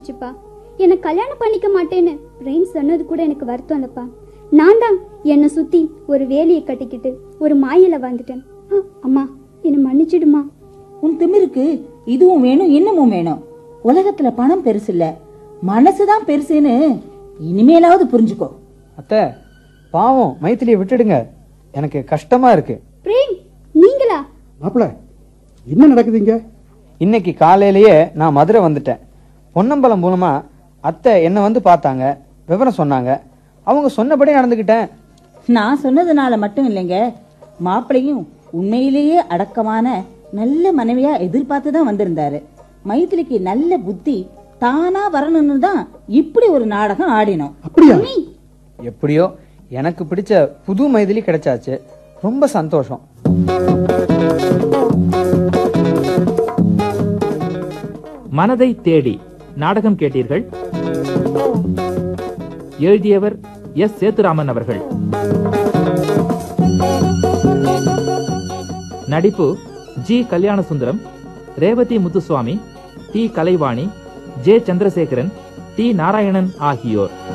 சிப்பா என்னை கல்யாணம் பண்ணிக்க மாட்டேன்னு பிரேம் சொன்னது கூட எனக்கு வருத்தம் இல்லப்பா நான் தான் என்னை சுத்தி ஒரு வேலியை கட்டிக்கிட்டு ஒரு மாயில வந்துட்டேன் ஆ, அம்மா என்னை மன்னிச்சிடுமா உன் திமிருக்கு இதுவும் வேணும் இன்னமும் வேணும் உலகத்துல பணம் பெருசு இல்ல மனசுதான் பெருசுன்னு இனிமேலாவது புரிஞ்சுக்கோ அத்தை பாவம் மைத்திலியை விட்டுடுங்க எனக்கு கஷ்டமா இருக்கு பிரேம் நீங்களா மாப்பிள என்ன நடக்குதுங்க இன்னைக்கு காலையிலேயே நான் மதுரை வந்துட்டேன் பொன்னம்பலம் மூலமா அத்தை என்னை வந்து பார்த்தாங்க விவரம் சொன்னாங்க அவங்க சொன்னபடி நடந்துக்கிட்டேன் நான் சொன்னதுனால மட்டும் இல்லைங்க மாப்பிள்ளையும் உண்மையிலேயே அடக்கமான நல்ல மனைவியா எதிர்பார்த்து தான் வந்திருந்தாரு மைத்திலிக்கு நல்ல புத்தி தானா வரணும்னு தான் இப்படி ஒரு நாடகம் ஆடினோம் அப்படியா எப்படியோ எனக்கு பிடிச்ச புது மைதிலி கிடைச்சாச்சு ரொம்ப சந்தோஷம் மனதை தேடி நாடகம் கேட்டீர்கள் எழுதியவர் எஸ் சேத்துராமன் அவர்கள் நடிப்பு G Kalyanasundaram Revathi Muthuswamy T Kalaivani J Chandrasekaran T Narayanan ஆகியோர்